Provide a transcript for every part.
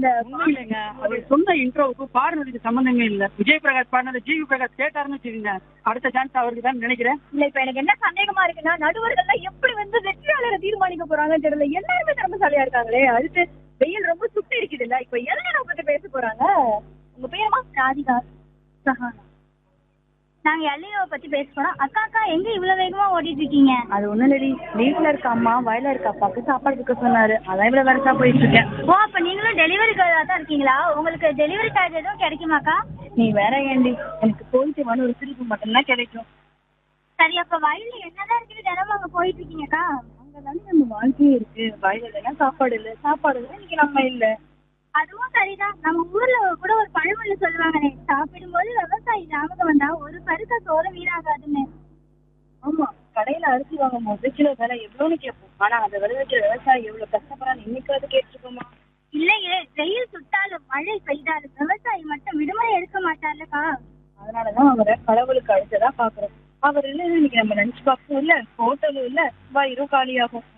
இந்த இல்லைங்க அவர் சொந்த இன்ட்ரோவுக்கு பாடுனதுக்கு சம்பந்தமே இல்ல விஜய் பிரகாஷ் பாடினது ஜிவி பிரகாஷ் கேட்டாருன்னு வச்சுக்கோங்க அடுத்த சான்ஸ் அவருக்கு தான் நினைக்கிறேன் இல்ல இப்ப எனக்கு என்ன சந்தேகமா இருக்குன்னா நடுவர்கள்லாம் எப்படி வந்து வெற்றியாளரை தீர்மானிக்க போறாங்கன்னு தெரியல எல்லாருமே திறமைசாலியா இருக்காங்களே அடுத்து வெயில் ரொம்ப சுட்டு இருக்குது இல்ல இப்ப எல்லாரும் பத்தி பேச போறாங்க உங்க பேருமா ராதிகா சஹானா நாங்க எல்லையோவை பத்தி பேச போறோம் அக்கா அக்கா எங்க இவ்வளவு வேகமா ஓடிட்டு இருக்கீங்க அது ஒண்ணும் இல்லடி வீட்டுல இருக்க அம்மா வயல இருக்க அப்பாக்கு சாப்பாடு கொடுக்க சொன்னாரு அதான் இவ்வளவு வேலைசா போயிட்டு இருக்கேன் ஓ அப்ப நீங்களும் டெலிவரி கேர்லா தான் இருக்கீங்களா உங்களுக்கு டெலிவரி சார்ஜ் எதுவும் கிடைக்குமாக்கா நீ வேற ஏண்டி எனக்கு போயிட்டு வந்து ஒரு சிரிப்பு மட்டும்தான் கிடைக்கும் சரி அப்ப வயல்ல என்னதான் இருக்குது தினமும் அங்க போயிட்டு இருக்கீங்கக்கா அங்கதானே நம்ம வாழ்க்கையே இருக்கு வயல இல்லைன்னா சாப்பாடு இல்ல சாப்பாடு இல்ல இன்னைக்கு நம்ம இல்ல அதுவும் சரிதான் நம்ம ஊர்ல கூட ஒரு பழமொழி சொல்லுவாங்களே சாப்பிடும்போது விவசாயி ஞாபகம் வந்தா ஒரு பருக்க சோறு வீணாகாதுன்னு ஆமா கடையில அரிசி வாங்கும் போது கிலோ விலை எவ்வளவுன்னு கேட்போம் ஆனா அதை விளைவிக்கிற விவசாயி எவ்வளவு கஷ்டப்படுறான்னு இன்னைக்காவது கேட்டிருக்கோமா இல்லையே வெயில் சுட்டாலும் மழை பெய்தாலும் விவசாயி மட்டும் விடுமுறை எடுக்க மாட்டார்லக்கா அதனாலதான் அவரை கடவுளுக்கு அடுத்ததா பாக்குறோம் அவர் இல்லைன்னு இன்னைக்கு நம்ம நினைச்சு பார்ப்போம் இல்ல ஹோட்டலும் இல்ல வயிறும் காலியாகும்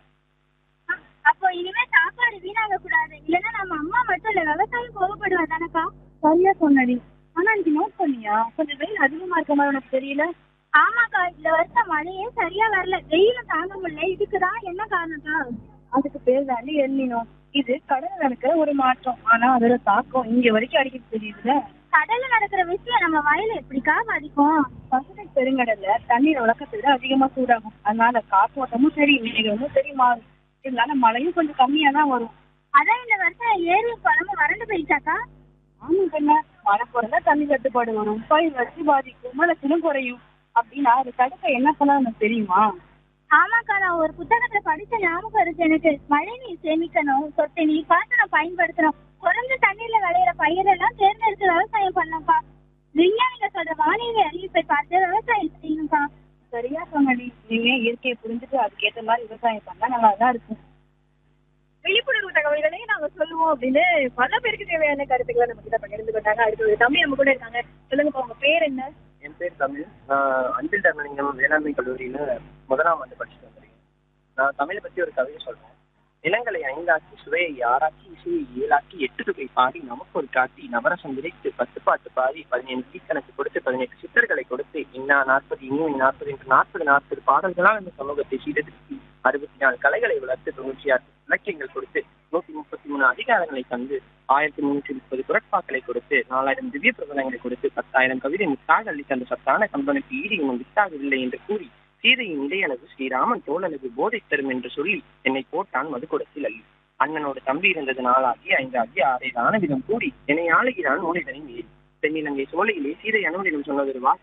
அ- அப்போ இனிமே சாப்பாடு வீணாக கூடாது இல்லைன்னா நம்ம அம்மா மட்டும் இல்ல விவசாயம் கோவப்படுவா தானக்கா சரியா சொன்னடி ஆனா இன்னைக்கு நோட் பண்ணியா கொஞ்சம் வெயில் அதிகமா இருக்க மாதிரி உனக்கு தெரியல ஆமாக்கா இந்த வருஷம் மழையே சரியா வரல வெயிலும் தாங்க முடியல இதுக்குதான் என்ன காரணம்க்கா அதுக்கு பேர் தாண்டி எண்ணினோம் இது கடல் நடக்கிற ஒரு மாற்றம் ஆனா அதோட தாக்கம் இங்க வரைக்கும் அடிக்கடி தெரியுதுல கடல்ல நடக்கிற விஷயம் நம்ம வயல எப்படிக்கா பாதிக்கும் பசிபிக் பெருங்கடல்ல தண்ணீர் வழக்கத்தை விட அதிகமா சூடாகும் அதனால காற்றோட்டமும் சரி மேகமும் சரி மாறும் இதனால மழையும் கொஞ்சம் கம்மியா தான் வரும் அதான் இந்த வருஷம் ஏரி குளமும் வறண்டு போயிடுச்சாக்கா ஆமா கண்ணா மழை பிறந்தா தண்ணி தட்டுப்பாடு வரும் பயிர் வச்சு பாதிக்கும் மழைத்திலும் குறையும் அப்படின்னா அது தடுக்க என்ன பண்ண உனக்கு தெரியுமா ஆமாக்கா நான் ஒரு புத்தகத்துல படிச்ச ஞாபகம் இருக்கு எனக்கு மழை நீர் சேமிக்கணும் சொட்டு நீர் பாசனம் பயன்படுத்தணும் குறைஞ்ச தண்ணீர்ல விளையிற பயிரெல்லாம் தேர்ந்தெடுத்து விவசாயம் பண்ணணும்ப்பா விஞ்ஞானிகள் சொல்ற வானிலை அறிவிப்பை பார்த்து விவசாயம் செய்யணும்ப்பா சரியா சொன்னடி இனிமே இயற்கையை புரிஞ்சுட்டு அதுக்கேற்ற மாதிரி விவசாயம் பண்ணா நல்லா தான் இருக்கும் விழிப்புணர்வு தகவல்களை நாங்க சொல்லுவோம் அப்படின்னு பல பேருக்கு தேவையான கருத்துக்களை நம்ம கிட்ட பகிர்ந்து கொண்டாங்க அடுத்து தம்பி நம்ம கூட இருக்காங்க சொல்லுங்க உங்க பேர் என்ன என் பேர் தமிழ் நான் அன்பில் தர்மலிங்கம் வேளாண்மை கல்லூரியில முதலாம் ஆண்டு படிச்சுட்டு வந்திருக்கேன் நான் தமிழை பத்தி ஒரு கவிதை சொல்றேன் இளங்கலை ஐந்தாக்கி சுவையை ஆறாக்கி இசையை ஏழாக்கி எட்டு தொகை பாடி நமக்கு ஒரு காட்டி நவரசம் விதைத்து பத்து பாட்டு பாடி பதினேழு தீக்கணக்கு கொடுத்து பதினெட்டு சித்தர்களை கொடுத்து இன்னா நாற்பது இனிமை நாற்பது என்று நாற்பது நாற்பது பாடல்களால் இந்த சமூகத்தை சீர்திருத்தி அறுபத்தி நாலு கலைகளை வளர்த்து தொண்ணூற்றி ஆறு இலக்கியங்கள் கொடுத்து நூத்தி முப்பத்தி மூணு அதிகாரங்களை தந்து ஆயிரத்தி முன்னூற்றி முப்பது குரட்பாக்களை கொடுத்து நாலாயிரம் திவ்ய பிரபலங்களை கொடுத்து பத்தாயிரம் கவிதை முத்தாக அள்ளி தந்த சத்தான கம்பனுக்கு ஈடு இன்னும் வித்தாகவில்லை என்று கூறி சீதையின் இடையளவு ஸ்ரீராமன் தோளளவு போதை தரும் என்று சொல்லி என்னை போட்டான் மதுக்குடத்தில் அள்ளி அண்ணனோடு தம்பி இருந்தது நாளாகி ஐந்தாகி ஆறை தானவிதம் கூடி என்னை ஆளுகிறான் மூலைதனை மீறி தென்னிலங்கை சோலையிலே சீதை அனுமதிடம் சொன்னதொரு வாக்கு